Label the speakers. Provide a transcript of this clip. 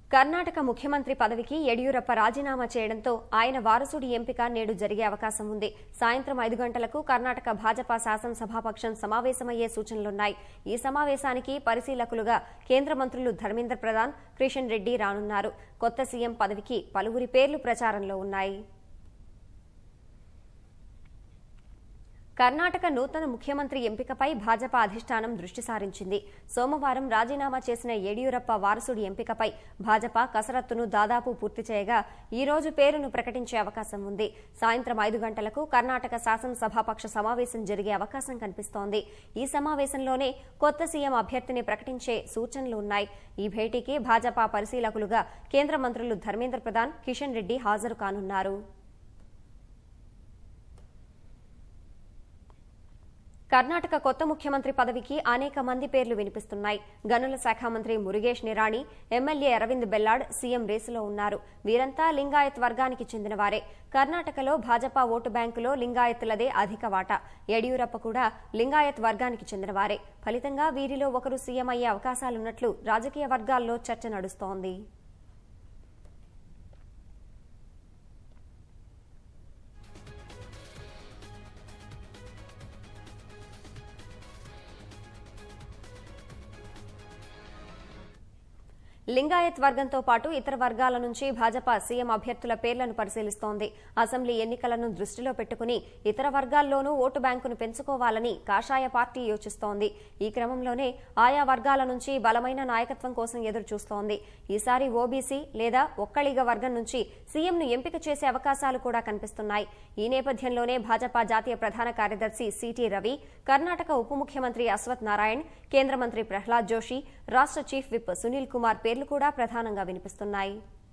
Speaker 1: కర్ణాటక ముఖ్యమంత్రి పదవికి యడియూరప్ప రాజీనామా చేయడంతో ఆయన వారసుడి ఎంపిక నేడు జరిగే అవకాశం ఉంది సాయంత్రం ఐదు గంటలకు కర్ణాటక భాజపా శాసనసభాపక్షం సమావేశమయ్యే సూచనలున్నాయి ఈ సమావేశానికి పరిశీలకులుగా కేంద్ర మంత్రులు ధర్మేంద్ర ప్రధాన్ కిషన్ రెడ్డి రానున్నారు కొత్త సీఎం పదవికి పలువురి పేర్లు ప్రచారంలో ఉన్నాయి కర్ణాటక నూతన ముఖ్యమంత్రి ఎంపికపై భాజపా అధిష్టానం దృష్టి సారించింది సోమవారం రాజీనామా చేసిన యడియూరప్ప వారసుడి ఎంపికపై భాజపా కసరత్తును దాదాపు పూర్తి చేయగా ఈ రోజు పేరును ప్రకటించే అవకాశం ఉంది సాయంత్రం ఐదు గంటలకు కర్ణాటక శాసనసభాపక్ష సమావేశం జరిగే అవకాశం కనిపిస్తోంది ఈ సమావేశంలోనే కొత్త సీఎం అభ్యర్థిని ప్రకటించే సూచనలు ఉన్నాయి ఈ భేటీకి భాజపా పరిశీలకులుగా కేంద్ర మంత్రులు ధర్మేంద్ర ప్రధాన్ కిషన్ రెడ్డి హాజరు కానున్నారు కర్ణాటక కొత్త ముఖ్యమంత్రి పదవికి అనేక మంది పేర్లు వినిపిస్తున్నాయి గనుల శాఖ మంత్రి మురుగేష్ నిరాణి ఎమ్మెల్యే అరవింద్ బెల్లాడ్ సీఎం రేసులో ఉన్నారు వీరంతా లింగాయత్ వర్గానికి చెందినవారే కర్ణాటకలో భాజపా ఓటు బ్యాంకులో లింగాయత్లదే అధిక వాటా యడియూరప్ప కూడా లింగాయత్ వర్గానికి చెందినవారే ఫలితంగా వీరిలో ఒకరు సీఎం అయ్యే అవకాశాలున్నట్లు రాజకీయ వర్గాల్లో చర్చ నడుస్తోంది లింగాయత్ వర్గంతో పాటు ఇతర వర్గాల నుంచి భాజపా సీఎం అభ్యర్థుల పేర్లను పరిశీలిస్తోంది అసెంబ్లీ ఎన్నికలను దృష్టిలో పెట్టుకుని ఇతర వర్గాల్లోనూ ఓటు బ్యాంకును పెంచుకోవాలని కాషాయ పార్టీ యోచిస్తోంది ఈ క్రమంలోనే ఆయా వర్గాల నుంచి బలమైన నాయకత్వం కోసం ఎదురు చూస్తోంది ఈసారి ఓబీసీ లేదా ఒక్కళిగ వర్గం నుంచి సీఎంను ఎంపిక చేసే అవకాశాలు కూడా కనిపిస్తున్నాయి ఈ నేపథ్యంలోనే భాజపా జాతీయ ప్రధాన కార్యదర్శి సిటీ రవి కర్ణాటక ఉప ముఖ్యమంత్రి అశ్వత్ నారాయణ్ కేంద్ర మంత్రి ప్రహ్లాద్ జోషి రాష్ట్ర చీఫ్ విప్ సునీల్ కుమార్ పేర్లు కూడా ప్రధానంగా వినిపిస్తున్నాయి